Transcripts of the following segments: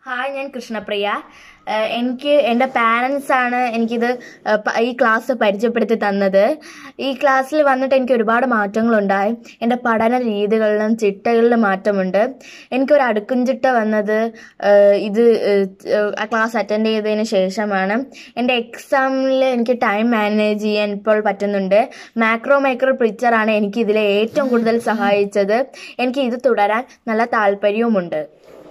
Hi ഞാൻ കൃഷ്ണപ്രിയ ഏഹ് എനിക്ക് എൻ്റെ പാരൻസ് ആണ് എനിക്കിത് ഏഹ് പ- ഈ ക്ലാസ് പരിചയപ്പെടുത്തി തന്നത് ഈ ക്ലാസ്സിൽ വന്നിട്ട് എനിക്ക് ഒരുപാട് മാറ്റങ്ങളുണ്ടായി എൻ്റെ പഠന രീതികളിലും ചിട്ടകളിലും മാറ്റമുണ്ട് എനിക്കൊരു അടുക്കും ചിട്ട വന്നത് ഏഹ് ഇത് ഏഹ് ആ ക്ലാസ് അറ്റൻഡ് ചെയ്തതിന് ശേഷമാണ് എൻ്റെ എക്സാമിൽ എനിക്ക് ടൈം മാനേജ് ചെയ്യാൻ ഇപ്പോൾ പറ്റുന്നുണ്ട് മാക്രോ മൈക്രോ പിക്ചറാണ് എനിക്ക് ഇതിലെ ഏറ്റവും കൂടുതൽ സഹായിച്ചത് എനിക്ക് ഇത് തുടരാൻ നല്ല താല്പര്യവുമുണ്ട്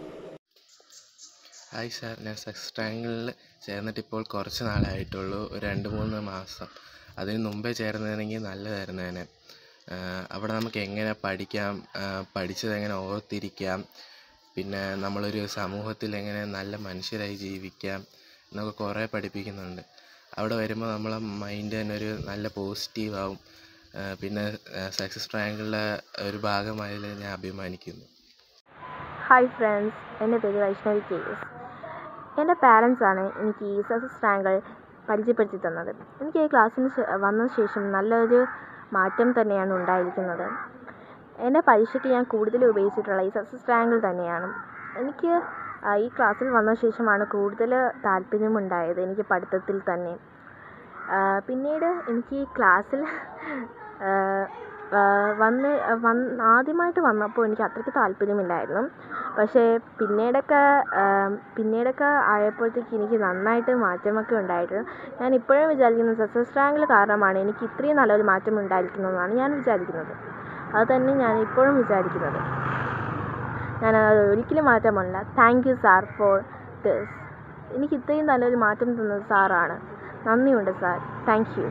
ഹായ് സാർ ഞാൻ സെക്സ് ട്രയാങ്കിളിൽ ചേർന്നിട്ട് ഇപ്പോൾ കുറച്ച് നാളായിട്ടുള്ളൂ ഒരു രണ്ട് മൂന്ന് മാസം അതിന് മുമ്പേ ചേർന്നിരുന്നെങ്കിൽ നല്ലതായിരുന്നേനെ ആഹ് അവിടെ നമുക്ക് എങ്ങനെ പഠിക്കാം ആഹ് പഠിച്ചത് എങ്ങനെ ഓർത്തിരിക്കാം പിന്നെ നമ്മളൊരു സമൂഹത്തിൽ എങ്ങനെ നല്ല മനുഷ്യരായി ജീവിക്കാം എന്നൊക്കെ കുറേ പഠിപ്പിക്കുന്നുണ്ട് അവിടെ വരുമ്പോൾ നമ്മളെ മൈൻഡ് തന്നെ ഒരു നല്ല പോസിറ്റീവ് ആവും ആഹ് പിന്നെ സക്സസ് ട്രയാങ്കിളിലെ ഒരു ഭാഗമായതിൽ ഞാൻ അഭിമാനിക്കുന്നു ഹായ് ഫ്രണ്ട്സ് എൻ്റെ പേര് വൈഷ്ണവി കെ എസ് എൻ്റെ പാരൻസ് ആണ് എനിക്ക് ഈ സക്സസ് റാങ്കൾ പരിചയപ്പെടുത്തി തന്നത് എനിക്ക് ഈ ക്ലാസ്സിന് ശേ- വന്ന ശേഷം നല്ലൊരു മാറ്റം തന്നെയാണ് ഉണ്ടായിരിക്കുന്നത് എൻ്റെ പരീക്ഷയ്ക്ക് ഞാൻ കൂടുതൽ ഉപയോഗിച്ചിട്ടുള്ള ഈ സക്സസ് റാങ്കിൾ തന്നെയാണ് എനിക്ക് ആ, ഈ ക്ലാസ്സിൽ വന്ന ശേഷമാണ് കൂടുതൽ താല്പര്യമുണ്ടായത് എനിക്ക് പഠിത്തത്തിൽ തന്നെ ആ, പിന്നീട് എനിക്ക് ഈ ക്ലാസ്സിൽ ആ, ആ, വന്ന് വന്ന് ആദ്യമായിട്ട് വന്നപ്പോൾ എനിക്ക് അത്രയ്ക്ക് താല്പര്യമില്ലായിരുന്നു പക്ഷേ പിന്നീടൊക്കെ ആ, പിന്നീടൊക്കെ ആയപ്പോഴത്തേക്ക് എനിക്ക് നന്നായിട്ട് മാറ്റമൊക്കെ ഉണ്ടായിരുന്നു ഞാൻ ഇപ്പോഴും വിചാരിക്കുന്നത് സക്സസ് റാങ്കിൽ കാരണമാണ് എനിക്ക് ഇത്രയും നല്ലൊരു മാറ്റം ഉണ്ടായിരിക്കുന്നതെന്നാണ് ഞാൻ വിചാരിക്കുന്നത് അത് തന്നെ ഞാൻ ഇപ്പോഴും വിചാരിക്കുന്നത് ഞാൻ അത് ഒരിക്കലും മാറ്റമല്ല thank you sir for this എനിക്ക് ഇത്രയും നല്ലൊരു മാറ്റം തന്നത് സാറാണ് നന്ദിയുണ്ട് sir thank you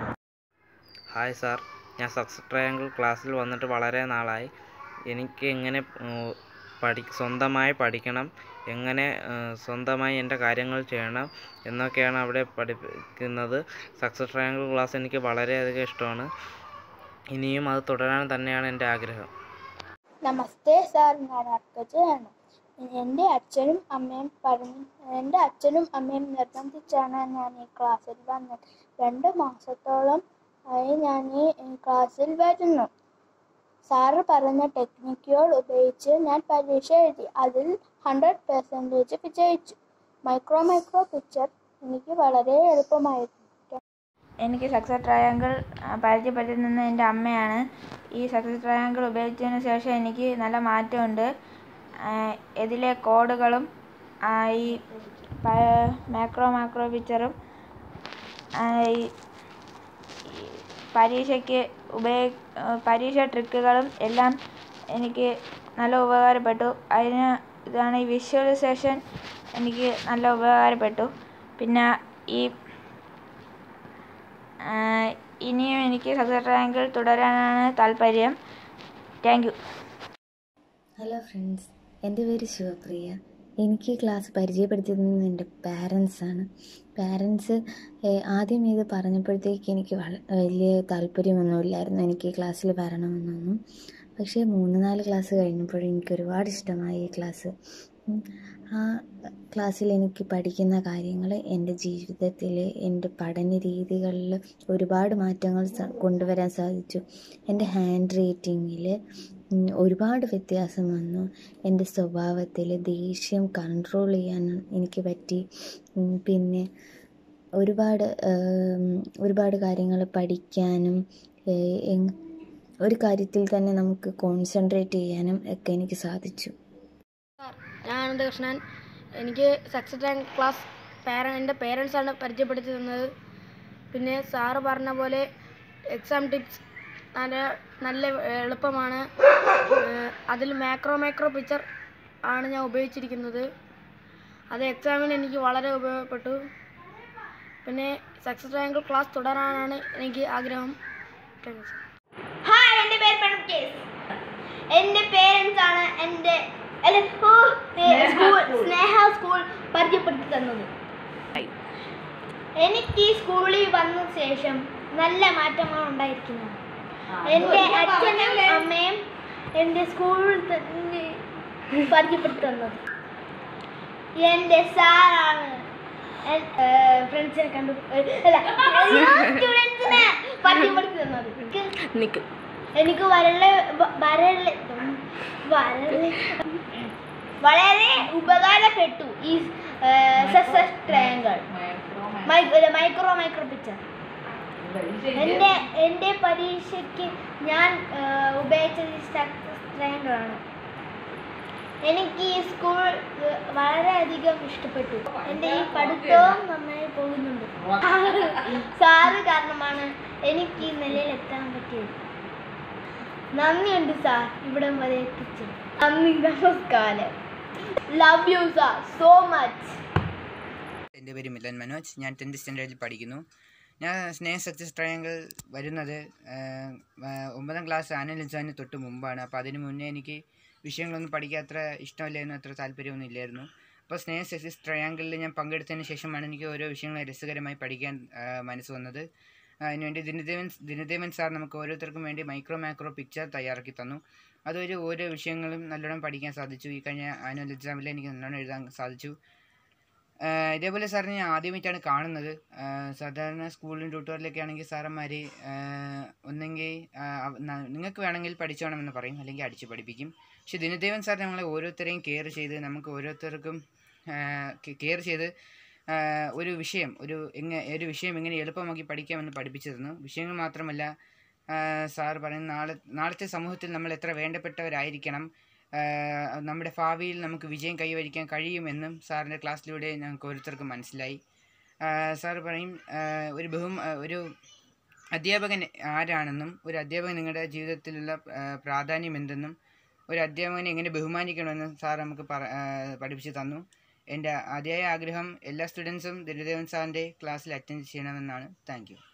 hi sir ഞാൻ സക്സസ് ട്രയാങ്കിൾ ക്ലാസ്സിൽ വന്നിട്ട് വളരെ നാളായി എനിക്ക് എങ്ങനെ ഉം, പഠി സ്വന്തമായി പഠിക്കണം എങ്ങനെ ഉം, സ്വന്തമായി എൻ്റെ കാര്യങ്ങൾ ചെയ്യണം എന്നൊക്കെയാണ് അവിടെ പഠിപ്പിക്കുന്നത് സക്സസ് ട്രയാങ്കിൾ ക്ലാസ് എനിക്ക് വളരെയധികം ഇഷ്ടമാണ് ഇനിയും അത് തുടരാൻ തന്നെയാണ് എൻ്റെ ആഗ്രഹം നമസ്തേ സാർ ഞാൻ അർക്കജയാണ് എൻ്റെ അച്ഛനും അമ്മയും പറഞ്ഞു എൻ്റെ അച്ഛനും അമ്മയും നിർബന്ധിച്ചാണ് ഞാൻ ഈ ക്ലാസ്സിൽ വന്നത് രണ്ട് മാസത്തോളം ആയി ഞാൻ ഈ ക്ലാസ്സിൽ വരുന്നു സാറ് പറഞ്ഞ ടെക്നിക്കുകൾ ഉപയോഗിച്ച് ഞാൻ പരീക്ഷ എഴുതി അതിൽ ഹൺഡ്രഡ് പെർസെൻറ്റേജ് വിജയിച്ചു മൈക്രോ മൈക്രോ പിക്ചർ എനിക്ക് വളരെ എളുപ്പമായിരുന്നു എനിക്ക് സക്സസ് ട്രയാങ്കിൾ പരിചയപ്പെടുത്തി തന്ന എൻ്റെ അമ്മയാണ് ഈ സക്സസ് ട്രയാങ്കിൾ ഉപയോഗിച്ചതിന് ശേഷം എനിക്ക് നല്ല മാറ്റമുണ്ട് ആ, ഇതിലെ കോഡുകളും ആ, ഈ മാക്രോ മാക്രോ പിക്ചറും ആ, ഈ ഈ പരീക്ഷയ്ക്ക് ഉപയോഗ പരീക്ഷ ട്രിക്കുകളും എല്ലാം എനിക്ക് നല്ല ഉപകാരപ്പെട്ടു അതിന് ഇതാണ് ഈ വിഷ്വലൈസേഷൻ എനിക്ക് നല്ല ഉപകാരപ്പെട്ടു പിന്നെ ഈ ആഹ് ഇനിയും എനിക്ക് സക്സസ് റാങ്കിൽ തുടരാനാണ് താല്പര്യം താങ്ക് യു ഹലോ ഫ്രണ്ട്സ് എൻ്റെ പേര് ശിവപ്രിയ എനിക്ക് ഈ ക്ലാസ് പരിചയപ്പെടുത്തി തന്നത് എൻ്റെ പാരൻസാണ് പാരൻസ് ആദ്യം ഇത് പറഞ്ഞപ്പോഴത്തേക്ക് എനിക്ക് വള- വലിയ താല്പര്യമൊന്നുമില്ലായിരുന്നു എനിക്ക് ഈ ക്ലാസ്സിൽ വരണമെന്നൊന്നും പക്ഷേ മൂന്ന് നാല് ക്ലാസ് കഴിഞ്ഞപ്പോൾ എനിക്ക് ഒരുപാട് ഇഷ്ടമായി ഈ ക്ലാസ് ഉം. ആ ക്ലാസ്സിൽ എനിക്ക് പഠിക്കുന്ന കാര്യങ്ങൾ എൻ്റെ ജീവിതത്തിൽ എൻ്റെ പഠന രീതികളിൽ ഒരുപാട് മാറ്റങ്ങൾ സ- കൊണ്ടുവരാൻ സാധിച്ചു എൻ്റെ ഹാൻഡ് റൈറ്റിങ്ങിൽ ഒരുപാട് വ്യത്യാസം വന്നു എൻ്റെ സ്വഭാവത്തിൽ ദേഷ്യം കൺട്രോൾ ചെയ്യാൻ എനിക്ക് പറ്റി ഉം, പിന്നെ ഒരുപാട് ഉം, ഒരുപാട് കാര്യങ്ങൾ പഠിക്കാനും ഏഹ്, എങ്- ഒരു കാര്യത്തിൽ തന്നെ നമുക്ക് കോൺസെൻട്രേറ്റ് ചെയ്യാനും ഒക്കെ എനിക്ക് സാധിച്ചു ഞാൻ അനന്തകൃഷ്ണൻ എനിക്ക് സക്സസ് റാങ്ക് ക്ലാസ് പേര എൻ്റെ പേരൻസാണ് പരിചയപ്പെടുത്തി തന്നത് പിന്നെ സാറ് പറഞ്ഞ പോലെ എക്സാം ടിപ്സ് നല്ല നല്ല എളുപ്പമാണ് ഏഹ് അതിൽ മാക്രോ മൈക്രോ പിക്ചർ ആണ് ഞാൻ ഉപയോഗിച്ചിരിക്കുന്നത് അത് എക്സാമിന് എനിക്ക് വളരെ ഉപയോഗപ്പെട്ടു പിന്നെ സക്സസ് റാങ്ക് ക്ലാസ് തുടരാനാണ് എനിക്ക് ആഗ്രഹം താങ്ക് യു ഹായ് എൻ്റെ പേര് പ്രണബ് എൻ്റെ പേരൻസ് ആണ് എൻ്റെ അല്ല, ഓ, നേ- സ്കൂൾ സ്നേഹ സ്കൂൾ പരിചയപ്പെടുത്തി തന്നത് എനിക്ക് ഈ സ്കൂളിൽ വന്ന ശേഷം നല്ല മാറ്റമാണ് ഉണ്ടായിരിക്കുന്നത് എൻ്റെ അച്ഛനും അമ്മയും എൻ്റെ സ്കൂളിൽ തന്നെ പരിചയപ്പെടുത്തി തന്നത് എൻ്റെ സാറാണ് ഫ്രണ്ട്സിനെ കണ്ടു അല്ല സ്റ്റുഡൻസിനെ പരിചയപ്പെടുത്തി തന്നത് എനിക്ക് വരള വരള വരള വളരെ ഉപകാരപ്പെട്ടു ഈ success triangle micro micro picture എൻ്റെ എൻ്റെ പരീക്ഷയ്ക്ക് ഞാൻ ആ, ഉപയോഗിച്ചത് ഈ സക്സസ് ട്രയാങ്കിൾ ആണ് എനിക്ക് ഈ സ്കൂൾ ഏഹ്, വളരെയധികം ഇഷ്ടപ്പെട്ടു എൻ്റെ ഈ പഠിത്തവും നന്നായി പോകുന്നുണ്ട് സാറ് കാരണമാണ് എനിക്ക് ഈ നിലയിൽ എത്താൻ പറ്റിയത് നന്ദിയുണ്ട് സാർ ഇവിടം വരെ എത്തിച്ചു നന്ദി നമസ്കാരം love you sir so much എൻ്റെ പേര് മിലൻ മനോജ് ഞാൻ ടെൻത്ത് സ്റ്റാൻഡേർഡിൽ പഠിക്കുന്നു ഞാൻ സ്നേഹ സക്സസ് ട്രയാങ്കിൾ വരുന്നത് ആഹ്, ആഹ്, ഒമ്പതാം ക്ലാസ് ആനുവൽ എക്സാമിന് തൊട്ട് മുമ്പാണ് അപ്പോൾ അതിന് മുന്നേ എനിക്ക് വിഷയങ്ങളൊന്നും പഠിക്കാൻ അത്ര ഇഷ്ടമില്ലായിരുന്നു അത്ര താല്പര്യമൊന്നും ഇല്ലായിരുന്നു അപ്പോൾ സ്നേഹ സക്സസ് ട്രയാങ്കിളിൽ ഞാൻ പങ്കെടുത്തതിന് ശേഷമാണ് എനിക്ക് ഓരോ വിഷയങ്ങൾ രസകരമായി പഠിക്കാൻ ആഹ്, മനസ്സ് വന്നത് ആഹ്, അതിനുവേണ്ടി ദിനദേവൻ ദിനദേവൻ സാർ നമുക്ക് ഓരോരുത്തർക്കും വേണ്ടി മൈക്രോ മാക്രോ പിക്ചർ തയ്യാറാക്കി തന്നു അതുവഴി ഓരോ വിഷയങ്ങളും നല്ലോണം പഠിക്കാൻ സാധിച്ചു ഈ കഴിഞ്ഞ ആനുവൽ എക്സാമിൽ എനിക്ക് നല്ലോണം എഴുതാൻ സാധിച്ചു ആഹ് ഇതേപോലെ സാറിനെ ഞാൻ ആദ്യമായിട്ടാണ് കാണുന്നത് ആഹ് സാധാരണ സ്കൂളിലും ട്യൂട്ടോറിലൊക്കെ ആണെങ്കിൽ സാറന്മാർ ഒന്നെങ്കിൽ നിങ്ങൾക്ക് വേണമെങ്കിൽ പഠിച്ചോണമെന്ന് പറയും അല്ലെങ്കിൽ അടിച്ച് പഠിപ്പിക്കും പക്ഷെ ദിനദേവൻ സാർ നമ്മളെ ഓരോരുത്തരെയും കെയർ ചെയ്ത് നമുക്ക് ഓരോരുത്തർക്കും കെയർ ചെയ്ത് ആഹ് ഒരു വിഷയം ഒരു എങ്ങനെ ഒരു വിഷയം എങ്ങനെ എളുപ്പമാക്കി പഠിക്കാമെന്ന് പഠിപ്പിച്ചു തന്നു വിഷയങ്ങൾ മാത്രമല്ല സാർ പറയുന്ന നാളെ നാളത്തെ സമൂഹത്തിൽ നമ്മൾ എത്ര വേണ്ടപ്പെട്ടവരായിരിക്കണം ആഹ് നമ്മുടെ ഭാവിയിൽ നമുക്ക് വിജയം കൈവരിക്കാൻ കഴിയുമെന്നും സാറിൻ്റെ ക്ലാസ്സിലൂടെ ഞങ്ങൾക്ക് ഓരോരുത്തർക്കും മനസ്സിലായി ആഹ് സാർ പറയും ആഹ് ഒരു ബഹും ആഹ് ഒരു അധ്യാപകൻ ആരാണെന്നും ഒരു അധ്യാപകൻ നിങ്ങളുടെ ജീവിതത്തിലുള്ള ആഹ് പ്രാധാന്യം എന്തെന്നും ഒരു അധ്യാപകനെ എങ്ങനെ ബഹുമാനിക്കണമെന്നും സാർ നമുക്ക് പറ ആഹ് പഠിപ്പിച്ചു തന്നു എൻ്റെ അതിയായ ആഗ്രഹം എല്ലാ സ്റ്റുഡൻസും ദുരിദേവൻ സാറിൻ്റെ ക്ലാസ്സിൽ അറ്റൻഡ് ചെയ്യണമെന്നാണ് താങ്ക് യു